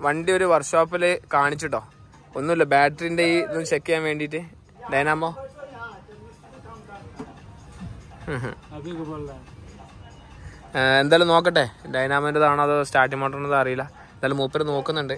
വണ്ടി ഒരു വർക്ക്ഷോപ്പിൽ കാണിച്ചിട്ടോ ഒന്നുമില്ല ബാറ്ററിന്റെ ഈ ഇതൊന്ന് ചെക്ക് ചെയ്യാൻ വേണ്ടിയിട്ട് ഡൈനാമോ अभी को बोल रहा है ഏഹ് എന്തായാലും നോക്കട്ടെ ഡൈനാമോൻ്റെതാണോ അതോ സ്റ്റാർട്ടിംഗ് മോട്ടറിൻ്റെതോ അറിയില്ല എന്തായാലും മൂപ്പര് നോക്കുന്നുണ്ട്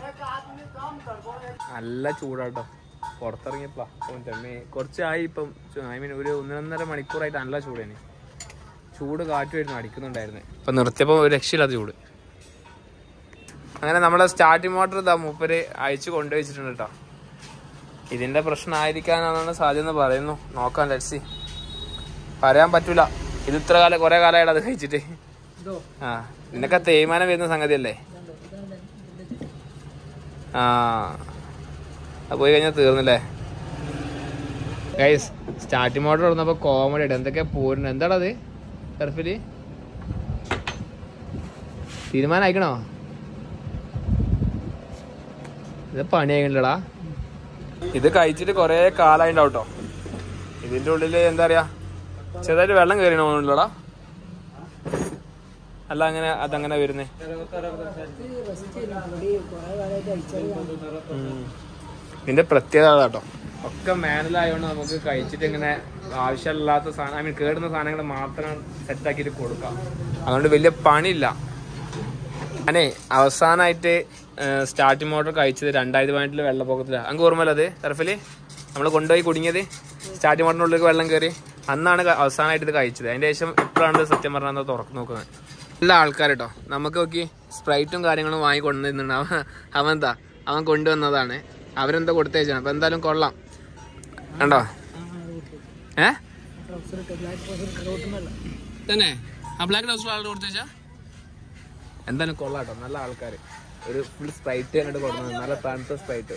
നല്ല ചൂടാട്ടോ പുറത്തിറങ്ങിയപ്പോഴാ കുറച്ചായി ഇപ്പം ഐ മീൻ ഒരു ഒന്നൊന്നര മണിക്കൂറായിട്ട് നല്ല ചൂടേനെ ചൂട് കാറ്റുമായിരുന്നു അടിക്കുന്നുണ്ടായിരുന്നത് ഇപ്പം നിർത്തിയപ്പോൾ ഒരു രക്ഷയില്ലാത്ത ചൂട് അങ്ങനെ നമ്മളെ സ്റ്റാർട്ടിംഗ് മോട്ടർ ഇതാ മൂപ്പര് അയച്ചു കൊണ്ടുവച്ചിട്ടുണ്ട് കേട്ടോ ഇതിന്റെ പ്രശ്നമായിരിക്കാനാണ് സാധ്യത എന്ന് പറയുന്നു നോക്കാം ലെറ്റ്സി പറയാൻ പറ്റൂല ഇത് ഇത്ര കാലം കുറെ കാലമായിട്ട് അത് കഴിച്ചിട്ട് ആ നിനക്ക് തേയ്മാനം വരുന്ന സംഗതിയല്ലേ ആ അത് പോയി കഴിഞ്ഞാൽ തീർന്നില്ലേ ഗൈസ് സ്റ്റാർട്ടിംഗ് മോഡൽ തുറന്നപ്പോ കോമഡി ആയിട്ട് എന്തൊക്കെയാ പോരുന്നത് എന്താടാ അത് ടർഫില് തീരുമാനം അയക്കണോ ഇത് പണിയായില്ലടാ ഇത് കഴിച്ചിട്ട് കൊറേ കാലായിണ്ടാവും കേട്ടോ ഇതിന്റെ ഉള്ളില് എന്താ പറയാ ചെറുതായിട്ട് വെള്ളം കയറിയണോന്നുള്ളടാ അല്ല അങ്ങനെ അതങ്ങനെ വരുന്നേ ഉം. ഇതിന്റെ പ്രത്യേകത അതാട്ടോ ഒക്കെ മാനുവലായതുകൊണ്ട് നമുക്ക് കഴിച്ചിട്ട് ഇങ്ങനെ ആവശ്യമില്ലാത്ത സാധനം ഐ മീൻ കേടുന്ന സാധനങ്ങൾ മാത്രം സെറ്റ് ആക്കിയിട്ട് കൊടുക്കാം അതുകൊണ്ട് വലിയ പണിയില്ല ഞാനേ അവസാനമായിട്ട് സ്റ്റാർട്ടിംഗ് മോട്ടർ കഴിച്ചത് രണ്ടായിരത്തി പതിനെട്ടില് വെള്ളപ്പൊക്കത്തിലാണ് അങ്ങ് ഓർമ്മല്ല അത് തെറഫില് നമ്മൾ കൊണ്ടുപോയി കുടുങ്ങിയത് സ്റ്റാർട്ടിംഗ് മോട്ടറിന്റെ ഉള്ളിലേക്ക് വെള്ളം കയറി അന്നാണ് ക- അവസാനമായിട്ട് ഇത് കഴിച്ചത് അതിന്റെ ശേഷം ഇപ്പോഴാണ് ഇത് സത്യം പറഞ്ഞാൽ തുറക്ക് നോക്കുന്നത് നല്ല ആൾക്കാർ കേട്ടോ നമുക്ക് നോക്കി സ്പ്രൈറ്റും കാര്യങ്ങളും വാങ്ങി കൊണ്ടുവന്നിട്ടുണ്ട് അവൻ അവൻ എന്താ അവൻ കൊണ്ടുവന്നതാണ് അവരെന്താ കൊടുത്തേച്ചാണ് അപ്പൊ എന്തായാലും കൊള്ളാം കണ്ടോ ഏ തന്നെ ആ ബ്ലാക്ക് ഡൗസ് ആളുടെ കൊടുത്തേച്ചാ എന്തായാലും കൊള്ളാട്ടോ നല്ല ആൾക്കാർ ഒരു ഫുൾ സ്പ്രൈറ്റ് അങ്ങോട്ട് കൊടുക്കുന്നത് നല്ല തണുത്ത സ്പ്രൈറ്റ്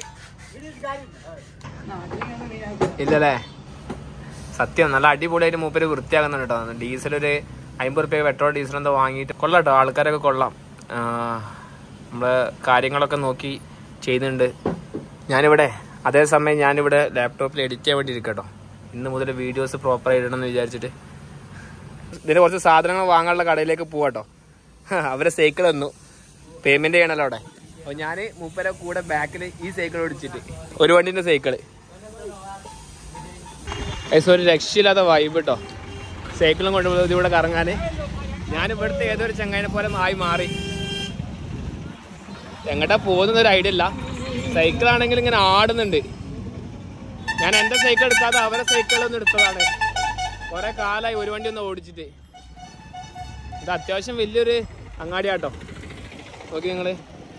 ഇല്ലല്ലേ സത്യം നല്ല അടിപൊളിയായിട്ട് മൂപ്പര് വൃത്തിയാക്കുന്നുണ്ട് കേട്ടോ ഡീസൽ ഒരു അമ്പത് റുപ്യ പെട്രോൾ ഡീസൽ എന്തോ വാങ്ങിയിട്ട് കൊള്ളാം കേട്ടോ ആൾക്കാരൊക്കെ കൊള്ളാം ആ, നമ്മള് കാര്യങ്ങളൊക്കെ നോക്കി ചെയ്യുന്നുണ്ട് ഞാനിവിടെ അതേസമയം ഞാനിവിടെ ലാപ്ടോപ്പിൽ എഡിറ്റ് ചെയ്യാൻ വേണ്ടി ഇരിക്കട്ടോ ഇന്ന് മുതൽ വീഡിയോസ് പ്രോപ്പർ ഇടണം എന്ന് വിചാരിച്ചിട്ട് ഇതിന് കുറച്ച് സാധനങ്ങൾ വാങ്ങാനുള്ള കടയിലേക്ക് പോവാട്ടോ അവരെ സൈക്കിൾ തന്നു പേയ്മെന്റ് ചെയ്യണല്ലോ അവിടെ അപ്പൊ ഞാന് മൂപ്പരെ കൂടെ ബാക്കിൽ ഈ സൈക്കിൾ ഓടിച്ചിട്ട് ഒരു വണ്ടിന്റെ സൈക്കിള് ഏകദേശം ഒരു രക്ഷയില്ലാത്ത വൈബ് കേട്ടോ സൈക്കിളും കൊണ്ട് ഇതിവിടെ കറങ്ങാന് ഞാൻ ഇവിടുത്തെ ഏതൊരു ചങ്ങായിനെ പോലെ ആയി മാറി എങ്ങോട്ടാ പോകുന്ന ഒരു ഐഡിയ ഇല്ല സൈക്കിൾ ആണെങ്കിൽ ഇങ്ങനെ ആടുന്നുണ്ട് ഞാൻ എന്റെ സൈക്കിൾ എടുക്കാതെ അവരെ സൈക്കിൾ ഒന്ന് എടുത്തതാണ് കുറെ കാലായി ഒരു വണ്ടി ഒന്ന് ഓടിച്ചിട്ട് ഇത് അത്യാവശ്യം വലിയൊരു അങ്ങാടിയാട്ടോ നോക്കി നിങ്ങള്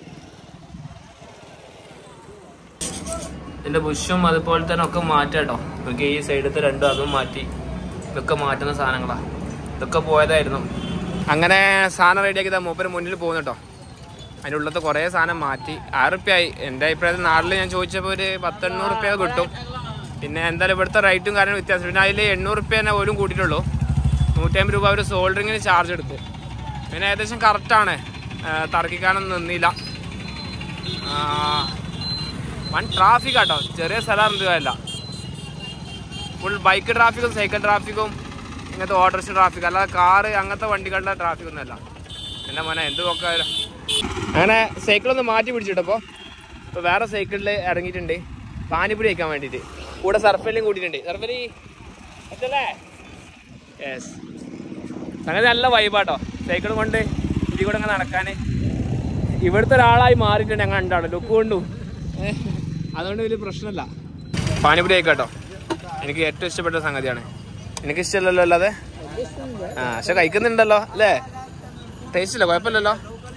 ഇതിന്റെ ബുഷും അതുപോലെ തന്നെ ഒക്കെ മാറ്റാട്ടോ നോക്കി ഈ സൈഡത്തെ രണ്ടും അതും മാറ്റി ഇതൊക്കെ മാറ്റുന്ന സാധനങ്ങളാ ഇതൊക്കെ പോയതായിരുന്നു അങ്ങനെ സാധനം റെഡിയാക്കി മൂപ്പര് മുന്നിൽ പോകുന്നു കേട്ടോ അതിൻ്റെ ഉള്ളത്തെ കുറേ സാധനം മാറ്റി ആറ് റുപ്യായി എൻ്റെ അഭിപ്രായത്തിൽ നാട്ടിൽ ഞാൻ ചോദിച്ചപ്പോൾ ഒരു പത്തെണ്ണൂറ് റുപ്യ കിട്ടും പിന്നെ എന്തായാലും ഇവിടുത്തെ റേറ്റും കാര്യങ്ങളും വ്യത്യാസം പിന്നെ അതിൽ എണ്ണൂറ് റുപ്യ തന്നെ പോലും കൂട്ടിയിട്ടുള്ളൂ നൂറ്റമ്പത് രൂപ അവർ സോൾഡറിങ്ങിന് ചാർജ് എടുത്തു പിന്നെ ഏകദേശം കറക്റ്റാണ് തർക്കിക്കാനൊന്നും നിന്നില്ല ആ, വൺ ട്രാഫിക് ആട്ടോ ചെറിയ സ്ഥലം എന്തുമല്ല ഫുൾ ബൈക്ക് ട്രാഫിക്കും സൈക്കിൾ ട്രാഫിക്കും ഇങ്ങനത്തെ ഓട്ടോറിക്ഷ ട്രാഫിക് അല്ലാതെ കാറ് അങ്ങനത്തെ വണ്ടികളുടെ ട്രാഫിക് ഒന്നുമല്ല എൻ്റെ മോനെ എന്ത് നോക്കാമല്ലോ അങ്ങനെ സൈക്കിൾ ഒന്ന് മാറ്റി പിടിച്ചിട്ടപ്പോ ഇപ്പൊ വേറെ സൈക്കിളിൽ ഇറങ്ങിയിട്ടുണ്ട് പാനിപ്പുരി കഴിക്കാൻ വേണ്ടിയിട്ട് കൂടെ സർഫലിയും കൂട്ടിയിട്ടുണ്ട് സർഫലി പറ്റല്ലേ യെസ് അങ്ങനെ നല്ല വൈബാട്ടോ സൈക്കിൾ കൊണ്ട് ഇതിൽ കൂടെ അങ്ങ് നടക്കാൻ ഇവിടുത്തെ ഒരാളായി മാറിയിട്ടുണ്ട് ഞങ്ങൾ ഉണ്ടാവും ലുക്ക് കൊണ്ടും ഏ, അതുകൊണ്ട് വലിയ പ്രശ്നമില്ല പാനിപ്പുരി കഴിക്കാട്ടോ എനിക്ക് ഏറ്റവും ഇഷ്ടപ്പെട്ട സംഗതിയാണ് എനിക്ക് ഇഷ്ടമല്ലല്ലോ അല്ലാതെ ആ പക്ഷെ കഴിക്കുന്നുണ്ടല്ലോ അല്ലേ ടേസ്റ്റ് ഇല്ല കുഴപ്പമില്ലല്ലോ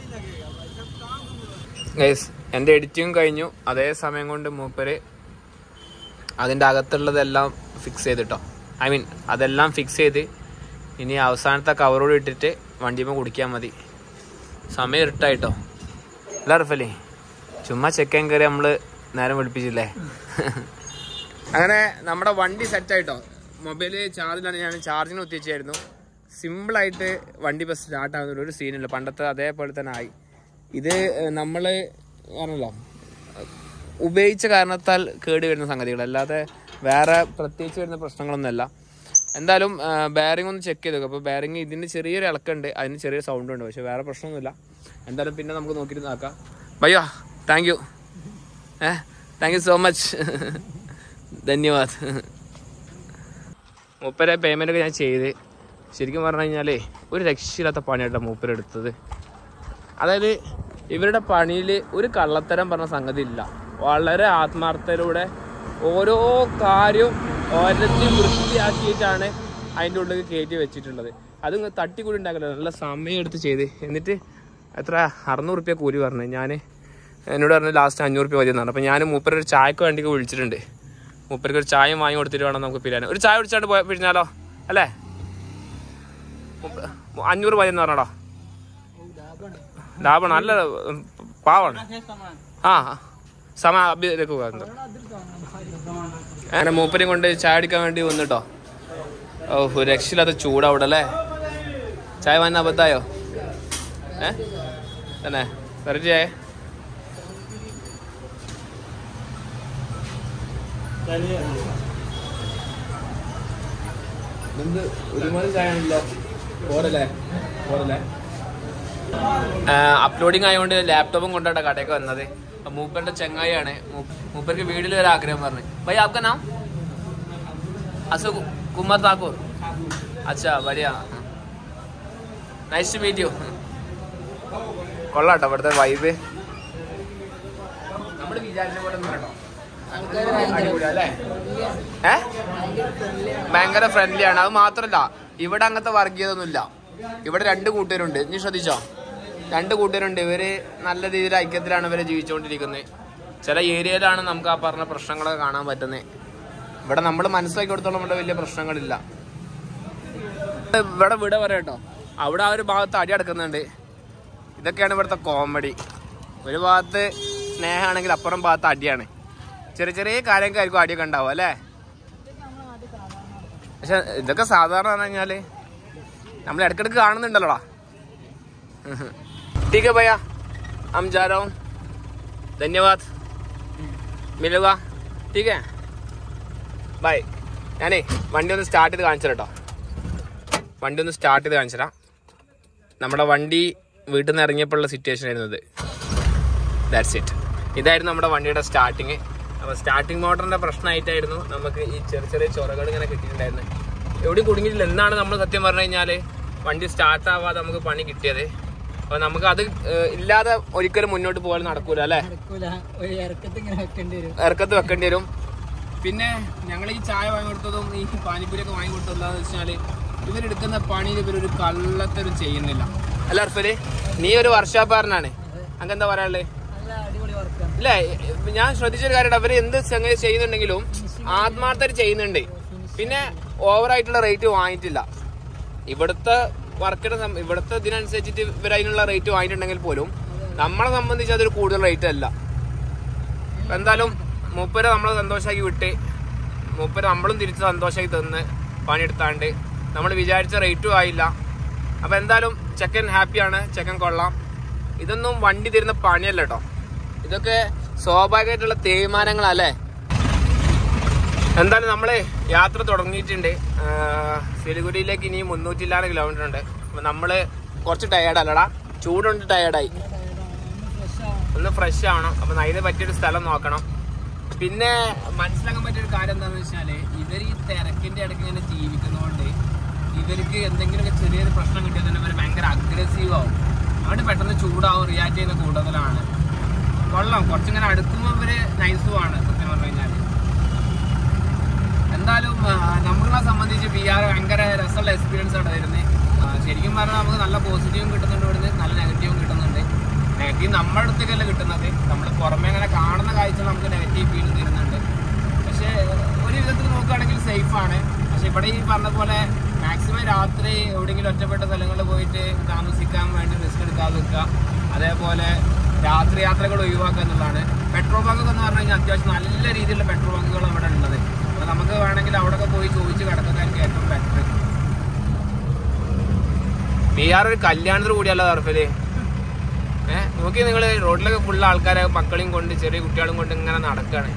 ഗൈസ് എൻ്റെ എഡിറ്റിംഗ് കഴിഞ്ഞു അതേ സമയം കൊണ്ട് മൂപ്പര് അതിൻ്റെ അകത്തുള്ളതെല്ലാം ഫിക്സ് ചെയ്തിട്ടോ ഐ മീൻ അതെല്ലാം ഫിക്സ് ചെയ്ത് ഇനി അവസാനത്തെ കവറോട് ഇട്ടിട്ട് വണ്ടിയുമ്പോൾ കുടിക്കാൻ മതി സമയം ഇരുട്ടായിട്ടോ അല്ല റഫലി ചുമ്മാ ചെക്കൻ കയറി നമ്മൾ നേരം വിളിപ്പിച്ചില്ലേ അങ്ങനെ നമ്മുടെ വണ്ടി സെറ്റായിട്ടോ മൊബൈൽ ചാർജിലാണ് ഞാൻ ചാർജിന് കുത്തിച്ചായിരുന്നു സിമ്പിളായിട്ട് വണ്ടി ഇപ്പോൾ സ്റ്റാർട്ട് ആകുന്നില്ല ഒരു സീനില്ല പണ്ടത്തെ അതേപോലെ തന്നെ ആയി ഇത് നമ്മൾ പറഞ്ഞല്ലോ ഉപയോഗിച്ച കാരണത്താൽ കേട് വരുന്ന സംഗതികൾ അല്ലാതെ വേറെ പ്രത്യേകിച്ച് വരുന്ന പ്രശ്നങ്ങളൊന്നുമല്ല എന്തായാലും ബെയറിംഗ് ഒന്ന് ചെക്ക് ചെയ്ത് നോക്കുക അപ്പോൾ ബെയറിംഗ് ഇതിന് ചെറിയൊരു ഇളക്കുണ്ട് അതിന് ചെറിയ സൗണ്ട് ഉണ്ട് പക്ഷെ വേറെ പ്രശ്നമൊന്നുമില്ല എന്തായാലും പിന്നെ നമുക്ക് നോക്കിയിട്ട് നോക്കാം ഭയ്യോ താങ്ക് യു ഏ താങ്ക് യു സോ മച്ച് ധന്യവാദ് മൂപ്പരെ പേയ്മെൻ്റ് ഒക്കെ ഞാൻ ചെയ്ത് ശരിക്കും പറഞ്ഞു കഴിഞ്ഞാലേ ഒരു രക്ഷയില്ലാത്ത പണിയായിട്ടാണ് മൂപ്പരെടുത്തത് അതായത് ഇവരുടെ പണിയിൽ ഒരു കള്ളത്തരം പറഞ്ഞ സംഗതി ഇല്ല വളരെ ആത്മാർത്ഥതയിലൂടെ ഓരോ കാര്യവും ഓരോരുത്തരും വൃത്തിയാക്കിയിട്ടാണ് അതിൻ്റെ ഉള്ളിൽ കയറ്റി വെച്ചിട്ടുള്ളത് അത് ഇങ്ങ് തട്ടിക്കൂടി ഉണ്ടാക്കില്ല നല്ല സമയം എടുത്ത് ചെയ്ത് എന്നിട്ട് എത്ര അറുന്നൂറ് റുപ്യ കൂലി പറഞ്ഞു ഞാൻ എന്നോട് പറഞ്ഞു ലാസ്റ്റ് അഞ്ഞൂറ് റുപ്യ മതി എന്നാണ് അപ്പോൾ ഞാൻ മൂപ്പര് ഒരു ചായക്ക് വേണ്ടി വിളിച്ചിട്ടുണ്ട് മൂപ്പർക്ക് ഒരു ചായ വാങ്ങി കൊടുത്തിട്ട് വേണം നമുക്ക് പിരിയാൻ ഒരു ചായ കുടിച്ചാണ്ട് പോയി പിരിഞ്ഞാലോ അല്ലേ മുപ്പ- അഞ്ഞൂറ് മതി എന്ന് പറഞ്ഞോടാ ലാഭമാണ് നല്ല ഉം, പാവാണ് ആ സമ അഭ്യതക്ക് പോകുന്നത് അങ്ങനെ മൂപ്പരെയും കൊണ്ട് ചായ അടിക്കാൻ വേണ്ടി വന്നിട്ടോ ഓ ഒരു രക്ഷയില്ലാത്ത ചൂട് അവിടെ അല്ലേ ചായ വാങ്ങുന്ന അബദ്ധായോ ഏ തന്നെ വെറൈറ്റി ചായ ഒരുമാതിരി ചായ ആണല്ലോ പോരല്ലേ പോരല്ലേ അപ്ലോഡിങ് ആയതുകൊണ്ട് ലാപ്ടോപ്പും കൊണ്ടാണ് കടയൊക്കെ വന്നത് അപ്പൊ മൂപ്പന്റെ ചെങ്ങായിയാണ് മൂ- മൂപ്പർക്ക് വീട്ടിൽ ഒരു ആഗ്രഹം പറഞ്ഞു ഭൈ ആപ്ക നാം അസു കുമാർ താക്കൂർ അച്ഛാ വരിക നൈസ് ടു മീറ്റ് യു കൊള്ളാട്ടോ ഇവിടുത്തെ വൈബ് നമ്മൾ വിചാരിച്ച പോലെ ഒന്നും കേട്ടോ അടിപൊളി അല്ലേ ഏ ഭയങ്കര ഫ്രണ്ട്ലി ആണ് അത് മാത്രല്ല ഇവിടെ അങ്ങനത്തെ വർഗീയതൊന്നുമില്ല ഇവിടെ രണ്ട് കൂട്ടുകാരുണ്ട് നീ ശ്രദ്ധിച്ചോ രണ്ട് കൂട്ടുകാരുണ്ട് ഇവര് നല്ല രീതിയിൽ ഐക്യത്തിലാണ് ഇവര് ജീവിച്ചുകൊണ്ടിരിക്കുന്നത് ചില ഏരിയയിലാണ് നമുക്ക് ആ പറഞ്ഞ പ്രശ്നങ്ങളൊക്കെ കാണാൻ പറ്റുന്നത് ഇവിടെ നമ്മൾ മനസ്സിലാക്കി കൊടുത്തോളം ഇവിടെ വലിയ പ്രശ്നങ്ങളില്ല ഇവിടെ വിട പറയട്ടോ അവിടെ ആ ഒരു ഭാഗത്ത് അടി അടക്കുന്നുണ്ട് ഇതൊക്കെയാണ് ഇവിടുത്തെ കോമഡി ഒരു ഭാഗത്ത് സ്നേഹമാണെങ്കിൽ അപ്പുറം ഭാഗത്ത് അടിയാണ് ചെറിയ ചെറിയ കാര്യങ്ങൾക്കായിരിക്കും അടിയൊക്കെ ഉണ്ടാവും അല്ലേ പക്ഷെ ഇതൊക്കെ സാധാരണ പറഞ്ഞു കഴിഞ്ഞാല് നമ്മൾ ഇടക്കിടക്ക് കാണുന്നുണ്ടല്ലോടാ ठीक है भैया हम जा रहा हूँ धन्यवाद मिलेगा ठीक है ബൈ ഞാനേ വണ്ടി ഒന്ന് സ്റ്റാർട്ട് ചെയ്ത് കാണിച്ചു കേട്ടോ വണ്ടി ഒന്ന് സ്റ്റാർട്ട് ചെയ്ത് കാണിച്ചുതരാം നമ്മുടെ വണ്ടി വീട്ടിൽ നിന്ന് ഇറങ്ങിയപ്പോഴുള്ള സിറ്റുവേഷൻ ആയിരുന്നു ഇത് ദാറ്റ്സ് ഇറ്റ് ഇതായിരുന്നു നമ്മുടെ വണ്ടിയുടെ സ്റ്റാർട്ടിങ് അപ്പോൾ സ്റ്റാർട്ടിങ് മോട്ടറിന്റെ പ്രശ്നമായിട്ടായിരുന്നു നമുക്ക് ഈ ചെറിയ ചെറിയ ചൊറകൾ ഇങ്ങനെ കിട്ടിയിട്ടുണ്ടായിരുന്നത് എവിടെയും കുടുങ്ങിയിട്ടില്ല എന്നാണ് നമ്മൾ സത്യം പറഞ്ഞു കഴിഞ്ഞാൽ വണ്ടി സ്റ്റാർട്ട് ആവാതെ നമുക്ക് പണി കിട്ടിയത് അപ്പോൾ നമുക്ക് അത് ഏഹ്, ഇല്ലാതെ ഒരിക്കലും മുന്നോട്ട് പോകാൻ നടക്കൂല അല്ലേ നടക്കൂല ഒരു ഇറക്കത്ത് ഇങ്ങനെ വെക്കേണ്ടി വരും ഇറക്കത്ത് വെക്കേണ്ടി വരും പിന്നെ ഞങ്ങൾ ഈ ചായ വാങ്ങി കൊടുത്തതും ഈ പാനിപ്പൂരിയൊക്കെ വാങ്ങി കൊടുത്തതും എന്താണെന്ന് വെച്ചാൽ ഇവരെടുക്കുന്ന പണിയിൽ ഇവരൊരു കള്ളത്തരം ചെയ്യുന്നില്ല അല്ല അർഫല് നീ ഒരു വർഷാപ്പാരനാണ് അങ്ങനെ എന്താ പറയാനുള്ളത് നല്ല അടിപൊളി വർക്കാണ് ഇല്ലേ ഞാൻ ശ്രദ്ധിച്ചൊരു കാര്യം അവര് എന്ത് സംഗതി ചെയ്യുന്നുണ്ടെങ്കിലും ആത്മാർത്ഥത ചെയ്യുന്നുണ്ട് പിന്നെ ഓവറായിട്ടുള്ള റേറ്റ് വാങ്ങിയിട്ടില്ല ഇവിടുത്തെ വർക്കിന് സം- ഇവിടുത്തെ ഇതിനനുസരിച്ചിട്ട് ഇവർ അതിനുള്ള റേറ്റ് വാങ്ങിയിട്ടുണ്ടെങ്കിൽ പോലും നമ്മളെ സംബന്ധിച്ച് അതൊരു കൂടുതൽ റേറ്റ് അല്ല അപ്പൊ എന്തായാലും മൂപ്പരെ നമ്മളെ സന്തോഷമാക്കി വിട്ട് മൂപ്പര് നമ്മളും തിരിച്ച് സന്തോഷമാക്കി തന്ന് പണിയെടുത്താണ്ട് നമ്മൾ വിചാരിച്ച റേറ്റും ആയില്ല അപ്പൊ എന്തായാലും ചെക്കൻ ഹാപ്പിയാണ് ചെക്കൻ കൊള്ളാം ഇതൊന്നും വണ്ടി തരുന്ന പണിയല്ല കേട്ടോ ഇതൊക്കെ സ്വാഭാവികമായിട്ടുള്ള തേയ്മാനങ്ങളല്ലേ എന്തായാലും നമ്മള് യാത്ര തുടങ്ങിയിട്ടുണ്ട് ആഹ് സിലിഗുരിയിലേക്ക് ഇനി മുന്നൂറ്റില്ലാറ് കിലോമീറ്റർ ഉണ്ട് അപ്പൊ നമ്മള് കുറച്ച് ടയേർഡല്ലടാ ചൂടുണ്ട് ടയേർഡായി ഫ്രഷ് ആവും ഒന്ന് ഫ്രഷ് ആവണം അപ്പൊ അതിന് പറ്റിയൊരു സ്ഥലം നോക്കണം പിന്നെ മനസ്സിലാക്കാൻ പറ്റിയൊരു കാര്യം എന്താണെന്ന് വെച്ചാല് ഇവർ ഈ തിരക്കിന്റെ ഇടയ്ക്ക് ഇങ്ങനെ ജീവിക്കുന്നതുകൊണ്ട് ഇവർക്ക് എന്തെങ്കിലുമൊക്കെ ചെറിയൊരു പ്രശ്നം കിട്ടിയാൽ തന്നെ ഇവർ ഭയങ്കര അഗ്രസീവ് ആവും അതുകൊണ്ട് പെട്ടെന്ന് ചൂടാവും റിയാക്ട് ചെയ്യുന്ന കൂടുതലാണ് കൊള്ളാം കുറച്ചിങ്ങനെ അടുക്കുമ്പോൾ ഇവര് നൈസുമാണ് സത്യം പറഞ്ഞു കഴിഞ്ഞാൽ എന്തായാലും ആ, നമ്മളെ സംബന്ധിച്ച് പി ആർ ഭയങ്കര രസമുള്ള എക്സ്പീരിയൻസ് ആണ് വരുന്നത് ശരിക്കും പറഞ്ഞാൽ നമുക്ക് നല്ല പോസിറ്റീവും കിട്ടുന്നുണ്ട് ഇവിടുന്ന് നല്ല നെഗറ്റീവും കിട്ടുന്നുണ്ട് നെഗറ്റീവ് നമ്മുടെ അടുത്തേക്കല്ല കിട്ടുന്നത് നമ്മൾ പുറമെ അങ്ങനെ കാണുന്ന കാഴ്ച നമുക്ക് നെഗറ്റീവ് ഫീൽ തരുന്നുണ്ട് പക്ഷേ ഒരു വിധത്തിൽ നോക്കുകയാണെങ്കിൽ സേഫ് ആണ് പക്ഷെ ഇവിടെ ഈ പറഞ്ഞ പോലെ മാക്സിമം രാത്രി എവിടെയെങ്കിലും ഒറ്റപ്പെട്ട സ്ഥലങ്ങളിൽ പോയിട്ട് താമസിക്കാൻ വേണ്ടി റിസ്ക് എടുക്കാതെ നിൽക്കുക അതേപോലെ രാത്രി യാത്രകൾ ഒഴിവാക്കുക എന്നുള്ളതാണ് പെട്രോൾ ബങ്കൊക്കെ എന്ന് പറഞ്ഞു കഴിഞ്ഞാൽ അത്യാവശ്യം നല്ല രീതിയിലുള്ള പെട്രോൾ ബങ്കുകൾ ഇവിടെ ഉള്ളത് അപ്പോൾ നമുക്ക് വേണമെങ്കിൽ അവിടെയൊക്കെ പോയി ചോദിച്ച് കിടക്കുന്നതായിരിക്കും ഏറ്റവും ബെറ്റർ പി ആർ ഒരു കല്യാണത്തിന് കൂടിയല്ല തർഫല് ഏഹ് നോക്കി നിങ്ങൾ റോഡിലൊക്കെ ഫുള്ള് ആൾക്കാരെ മക്കളെയും കൊണ്ട് ചെറിയ കുട്ടികളും കൊണ്ട് ഇങ്ങനെ നടക്കുകയാണ്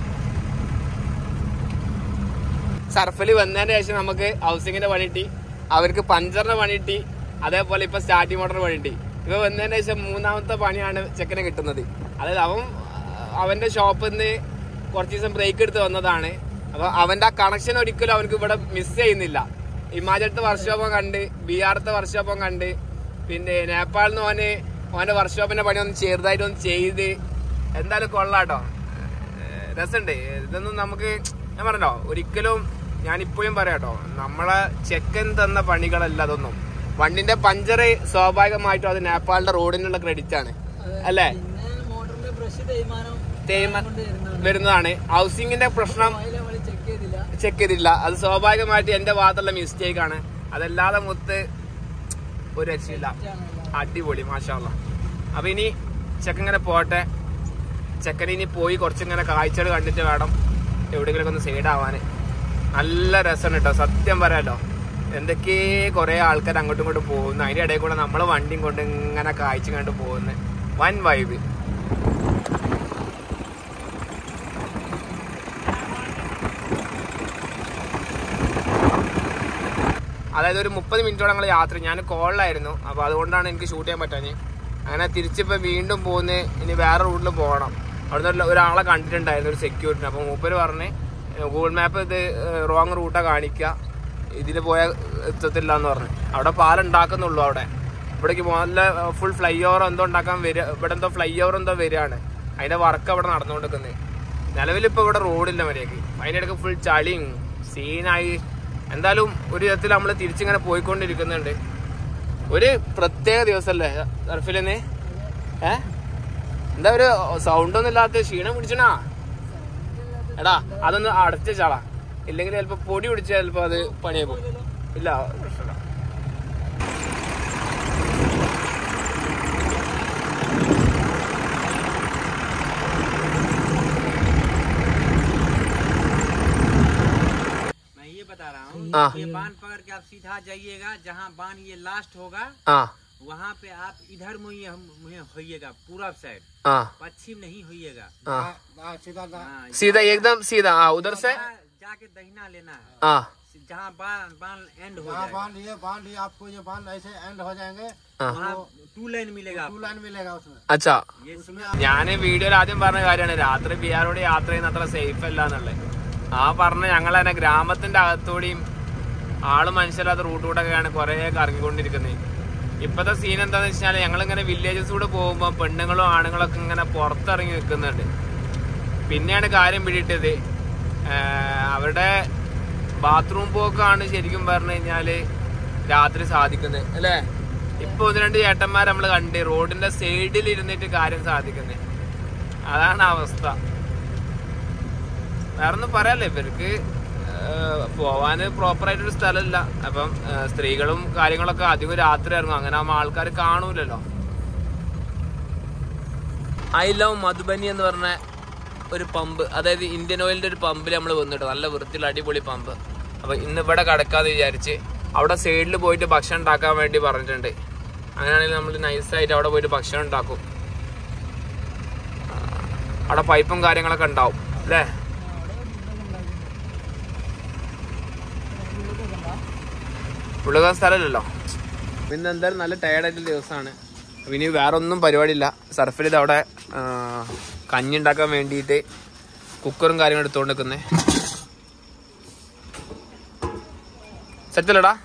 സർഫല് വന്നതിന് ശേഷം നമുക്ക് ഹൗസിങ്ങിന്റെ പണി കിട്ടി അവർക്ക് പഞ്ചറിന്റെ പണി കിട്ടി അതേപോലെ ഇപ്പൊ സ്റ്റാർട്ടിംഗ് മോട്ടർ പണി കിട്ടി ഇപ്പൊ വന്നതിന് ശേഷം മൂന്നാമത്തെ പണിയാണ് ചെക്കനെ കിട്ടുന്നത് അതായത് അവൻ അവന്റെ ഷോപ്പിൽ നിന്ന് കുറച്ച് ദിവസം ബ്രേക്ക് എടുത്ത് വന്നതാണ് അപ്പൊ അവന്റെ ആ കണക്ഷൻ ഒരിക്കലും അവനക്ക് ഇവിടെ മിസ് ചെയ്യുന്നില്ല ഹിമാചലത്തെ വർക്ക്ഷോപ്പം കണ്ട് ബീഹാറത്തെ വർക്ക്ഷോപ്പം കണ്ട് പിന്നെ നേപ്പാളിൽ നിന്ന് ഓന് ഓന്റെ വർക്ക്ഷോപ്പിന്റെ പണി ഒന്ന് ചെറുതായിട്ട് ഒന്ന് ചെയ്ത് എന്തായാലും കൊള്ളാട്ടോ ഏഹ് രസമുണ്ട് ഇതൊന്നും നമുക്ക് ഞാൻ പറഞ്ഞോ ഒരിക്കലും ഞാൻ ഇപ്പോഴും പറയാട്ടോ നമ്മളെ ചെക്കൻ തന്ന പണികളല്ല അതൊന്നും വണ്ടിന്റെ പഞ്ചറ് സ്വാഭാവികമായിട്ടും അത് നേപ്പാളിന്റെ റോഡിനുള്ള ക്രെഡിറ്റ് ആണ് അല്ലേ പിന്നെ മോട്ടറിന്റെ ബ്രഷ് തേയ്മാനം തേയ്മാനം കൊണ്ട് വരുന്നതാണ് വരുന്നതാണ് ഹൗസിങ്ങിന്റെ പ്രശ്നം ഓയിൽ നമ്മൾ ചെക്ക് ചെയ്തില്ല ചെക്ക് ചെയ്തില്ല അത് സ്വാഭാവികമായിട്ട് എന്റെ ഭാഗത്തുള്ള മിസ്റ്റേക്ക് ആണ് അതല്ലാതെ മുത്ത് ഒരു രക്ഷയില്ല അടിപൊളി മാഷാല്ല അപ്പൊ ഇനി ചെക്കങ്ങനെ പോട്ടെ ചെക്കൻ ഇനി പോയി കുറച്ചിങ്ങനെ കാഴ്ചകൾ കണ്ടിട്ട് വേണം എവിടെയെങ്കിലും ഒന്ന് സൈഡ് ആവാന് നല്ല രസമാണ് കേട്ടോ സത്യം പറയാലോ എന്തൊക്കെ കുറെ ആൾക്കാർ അങ്ങോട്ടും ഇങ്ങോട്ടും പോകുന്നു അതിന്റെ ഇടയിൽ കൂടെ നമ്മളെ വണ്ടിയും കൊണ്ട് ഇങ്ങനെ കാഴ്ച കണ്ട് പോകുന്നു വൻ വൈബ് അതായത് ഒരു മുപ്പത് മിനിറ്റോളം ഞങ്ങൾ യാത്ര ഞാൻ കോളിലായിരുന്നു അപ്പൊ അതുകൊണ്ടാണ് എനിക്ക് ഷൂട്ട് ചെയ്യാൻ പറ്റാഞ്ഞ് അങ്ങനെ തിരിച്ചിപ്പോ വീണ്ടും പോകുന്ന ഇനി വേറെ റൂട്ടിൽ പോകണം അവിടുന്ന് ഒരു- ഒരാളെ കണ്ടിട്ടുണ്ടായിരുന്നു ഒരു സെക്യൂരിറ്റി അപ്പൊ മൂപ്പര് പറഞ്ഞ് ഗൂഗിൾ മാപ്പ് ഇത് റോങ് റൂട്ടാ കാണിക്കുക ഇതിൽ പോയാൽ എത്തത്തില്ല എന്ന് പറഞ്ഞു അവിടെ പാലുണ്ടാക്കുന്നുള്ളൂ അവിടെ ഇവിടേക്ക് നല്ല ഫുൾ ഫ്ലൈ ഓവർ എന്തോ ഉണ്ടാക്കാൻ വരിക ഇവിടെ എന്തോ ഫ്ലൈ ഓവർ എന്തോ വരികയാണ് അതിന്റെ വർക്ക് അവിടെ നടന്നുകൊണ്ടിരിക്കുന്നത് നിലവിലിപ്പോ ഇവിടെ റോഡില്ല മര്യാദക്ക് അതിന്റെ ഇടയ്ക്ക് ഫുൾ ചളിയും സീനായി എന്തായാലും ഒരു വിധത്തിൽ നമ്മൾ തിരിച്ചിങ്ങനെ പോയിക്കൊണ്ടിരിക്കുന്നുണ്ട് ഒരു പ്രത്യേക ദിവസമല്ലേ സർഫിലെന്ന് ഏ എന്താ ഒരു സൗണ്ട് ഒന്നും ഇല്ലാത്ത ക്ഷീണം പിടിച്ചണാ എടാ അതൊന്ന് അടച്ച ചാളാ ഇല്ലെങ്കിൽ ചിലപ്പോ പൊടി പിടിച്ചാൽ ചിലപ്പോ അത് പണിയാക്കും ഇല്ല പ്രശ്നമില്ല मैं ये बता रहा हूँ हाँ। ये बांध पकड़ के आप सीधा जाइएगा जहाँ बांध ये लास्ट होगा ആ वहाँ पे आप इधर मुहे मुहे होइएगा पूरब साइड ആ पश्चिम नहीं होइएगा ആ हाँ, सीधा एकदम सीधा हाँ उधर से वहाँ जाके दहिना लेना है हाँ जहाँ बांध बांध एंड हो हाँ जाएगा बांध ये बांध ये आपको ये बांध ऐसे एंड हो जाएंगे हाँ वहाँ टू लाइन मिलेगा टू आपको। लाइन मिलेगा उसमें अच्छा ये ഞാൻ വീഡിയോയിൽ ആദ്യം പറഞ്ഞ കാര്യമാണ് രാത്രി ബിയാറോട് യാത്ര ചെയ്യുന്ന അത്ര സേഫ് അല്ല എന്നുള്ളത് ആ പറഞ്ഞ ഞങ്ങൾ തന്നെ ഗ്രാമത്തിന്റെ അകത്തൂടെയും ആള് മനുഷ്യരാത്ത റൂട്ടിലൂടെയൊക്കെയാണ് കുറെ കറങ്ങിക്കൊണ്ടിരിക്കുന്നത് ഇപ്പത്തെ സീൻ എന്താന്ന് വെച്ചാൽ ഞങ്ങൾ ഇങ്ങനെ വില്ലേജസ് കൂടെ പോകുമ്പോൾ പെണ്ണുങ്ങളും ആണുങ്ങളും ഒക്കെ ഇങ്ങനെ പുറത്തിറങ്ങി നിൽക്കുന്നുണ്ട് പിന്നെയാണ് കാര്യം പിടിയിട്ടത് ആഹ് അവരുടെ ബാത്റൂം പോക്കാണ് ശരിക്കും പറഞ്ഞു കഴിഞ്ഞാല് രാത്രി സാധിക്കുന്നത് അല്ലേ ഇപ്പൊ ഒന്ന് രണ്ട് ചേട്ടന്മാർ നമ്മൾ കണ്ട് റോഡിന്റെ സൈഡിൽ ഇരുന്നിട്ട് കാര്യം സാധിക്കുന്നത് അതാണ് അവസ്ഥ വേറൊന്നും പറയാല്ലേ ഇവർക്ക് ആഹ് പോവാന് പ്രോപ്പർ ആയിട്ടൊരു സ്ഥലമില്ല അപ്പം ആഹ് സ്ത്രീകളും കാര്യങ്ങളൊക്കെ അധികം രാത്രി ഇറങ്ങും അങ്ങനെ ആകുമ്പോൾ ആൾക്കാർ കാണൂലല്ലോ ഐ ലവ് മധുബനി എന്ന് പറഞ്ഞ ഒരു പമ്പ് അതായത് ഇന്ത്യൻ ഓയിലിന്റെ ഒരു പമ്പിൽ നമ്മൾ വന്നിട്ട് നല്ല വൃത്തിയുള്ള അടിപൊളി പമ്പ് അപ്പൊ ഇന്ന് ഇവിടെ കിടക്കാന്ന് വിചാരിച്ച് അവിടെ സൈഡിൽ പോയിട്ട് ഭക്ഷണം ഉണ്ടാക്കാൻ വേണ്ടി പറഞ്ഞിട്ടുണ്ട് അങ്ങനെയാണെങ്കിൽ നമ്മൾ നൈസായിട്ട് അവിടെ പോയിട്ട് ഭക്ഷണം ഉണ്ടാക്കും അവിടെ പൈപ്പും കാര്യങ്ങളൊക്കെ ഉണ്ടാവും അല്ലേ ഉള്ളുകാൻ സ്ഥലമില്ലല്ലോ പിന്നെ എന്തായാലും നല്ല ടയർഡായിട്ടുള്ള ദിവസമാണ് അപ്പൊ ഇനി വേറെ ഒന്നും പരിപാടിയില്ല സർഫിൽ ഇത് അവിടെ ആ, കഞ്ഞി ഉണ്ടാക്കാൻ വേണ്ടിയിട്ട് കുക്കറും കാര്യങ്ങളും എടുത്തുകൊണ്ട് നിൽക്കുന്നേ സെറ്റല്ലടാ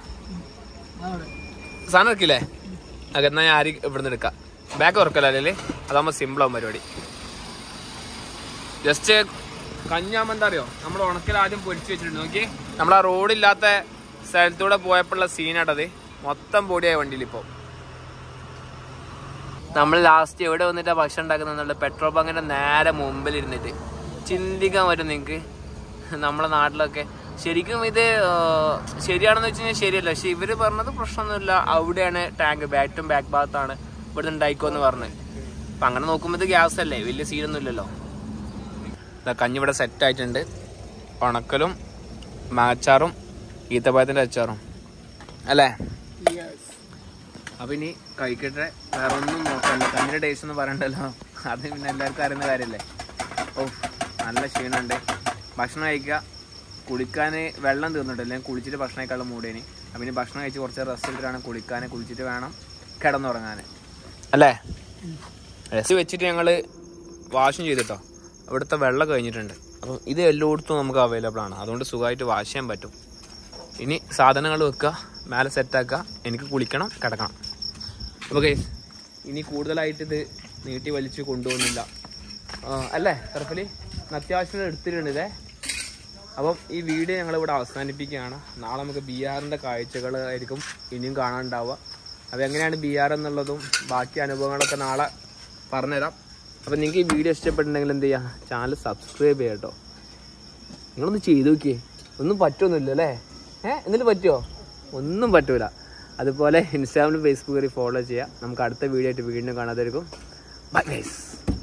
സാധനം ഇറക്കില്ലേ അതെ എന്നാ ഞാൻ ആര് ഇവിടുന്ന് എടുക്കാം ബാക്ക് ഉറക്കല്ലേ അല്ലേ അതാകുമ്പോൾ സിമ്പിളാവും പരിപാടി ജസ്റ്റ് കഞ്ഞാകുമ്പോൾ എന്താ അറിയോ നമ്മൾ ഉണക്കൽ ആദ്യം പൊരിച്ച് വെച്ചിട്ടുണ്ട് നോക്കി നമ്മൾ ആ റോഡില്ലാത്ത സ്ഥലത്തൂടെ പോയപ്പോഴുള്ള സീനാട്ടത് മൊത്തം പൊടിയായ വണ്ടിയിൽ ഇപ്പോൾ നമ്മൾ ലാസ്റ്റ് എവിടെ വന്നിട്ടാ ഭക്ഷണം ഉണ്ടാക്കുന്നത് പെട്രോൾ പങ്കിന്റെ നേരെ മുമ്പിൽ ഇരുന്നിട്ട് ചിന്തിക്കാൻ പറ്റും നിങ്ങൾക്ക് നമ്മളെ നാട്ടിലൊക്കെ ശരിക്കും ഇത് ആ, ശരിയാണെന്ന് വെച്ച് കഴിഞ്ഞാൽ ശരിയല്ല പക്ഷെ ഇവര് പറഞ്ഞത് പ്രശ്നമൊന്നുമില്ല അവിടെയാണ് ടാങ്ക് ബാറ്റും ബാക്ക് ഭാഗത്താണ് ഇവിടെ ഉണ്ടായിക്കോന്ന് പറഞ്ഞ് അപ്പൊ അങ്ങനെ നോക്കുമ്പോൾ ഇത് ഗ്യാസ് അല്ലേ വലിയ സീനൊന്നും ഇല്ലല്ലോ ദാ കഞ്ഞി ഇവിടെ സെറ്റ് ആയിട്ടുണ്ട് ഉണക്കലും മാച്ചാറും ഈത്തപ്പഴത്തിന്റെ അച്ചാറും അല്ലേ അപ്പൊ ഇനി കഴിക്കട്ടെ വേറെ ഒന്നും നോക്കല്ല കഞ്ഞിയുടെ ടേസ്റ്റ് ഒന്നും പറയണ്ടല്ലോ അത് പിന്നെ എല്ലാവർക്കും അറിയുന്ന കാര്യമല്ലേ ഓ നല്ല ക്ഷീണമുണ്ട് ഭക്ഷണം കഴിക്കുക കുളിക്കാൻ വെള്ളം തീർന്നിട്ട് അല്ലെങ്കിൽ കുളിച്ചിട്ട് ഭക്ഷണം കഴിക്കാനുള്ള മൂടേന് അപ്പം ഇനി ഭക്ഷണം കഴിച്ച് കുറച്ച് റെസ്റ്റ് എടുത്തിട്ടാണ് കുളിക്കാൻ കുളിച്ചിട്ട് വേണം കിടന്നുറങ്ങാൻ അല്ലേ റെസ്റ്റ് വെച്ചിട്ട് ഞങ്ങൾ വാഷും ചെയ്തിട്ടോ ഇവിടുത്തെ വെള്ളം കഴിഞ്ഞിട്ടുണ്ട് അപ്പം ഇത് എല്ലായിടത്തും നമുക്ക് അവൈലബിൾ ആണ് അതുകൊണ്ട് സുഖമായിട്ട് വാഷ് ചെയ്യാൻ പറ്റും ഇനി സാധനങ്ങൾ വെക്കുക മേലെ സെറ്റാക്കുക എനിക്ക് കുളിക്കണം കിടക്കണം അപ്പോൾ ഗൈസ് ഇനി കൂടുതലായിട്ട് ഇത് നീട്ടി വലിച്ച് കൊണ്ടുപോകുന്നില്ല ആ, അല്ലേ തറപ്പലി അത്യാവശ്യം എടുത്തിട്ടുണ്ട് ഇതേ അപ്പം ഈ വീഡിയോ ഞങ്ങൾ ഇവിടെ അവസാനിപ്പിക്കുകയാണ് നാളെ നമുക്ക് ബി ആറിൻ്റെ കാഴ്ചകൾ ആയിരിക്കും ഇനിയും കാണാനുണ്ടാവുക അപ്പോൾ എങ്ങനെയാണ് ബി ആർ എന്നുള്ളതും ബാക്കി അനുഭവങ്ങളൊക്കെ നാളെ പറഞ്ഞുതരാം അപ്പം നിങ്ങൾക്ക് ഈ വീഡിയോ ഇഷ്ടപ്പെട്ടിട്ടുണ്ടെങ്കിൽ എന്ത് ചെയ്യുക ചാനൽ സബ്സ്ക്രൈബ് ചെയ്യാം കേട്ടോ നിങ്ങളൊന്ന് ചെയ്ത് നോക്കിയേ ഒന്നും പറ്റൊന്നുമില്ല അല്ലേ ഏഹ് എന്നിട്ട് പറ്റുമോ ഒന്നും പറ്റൂല അതുപോലെ ഇൻസ്റ്റാഗ്രാമിലും ഫേസ്ബുക്കിൽ ഫോളോ ചെയ്യുക നമുക്ക് അടുത്ത വീഡിയോ ആയിട്ട് വീണ്ടും കാണാതായിരിക്കും ബൈ ഗൈസ്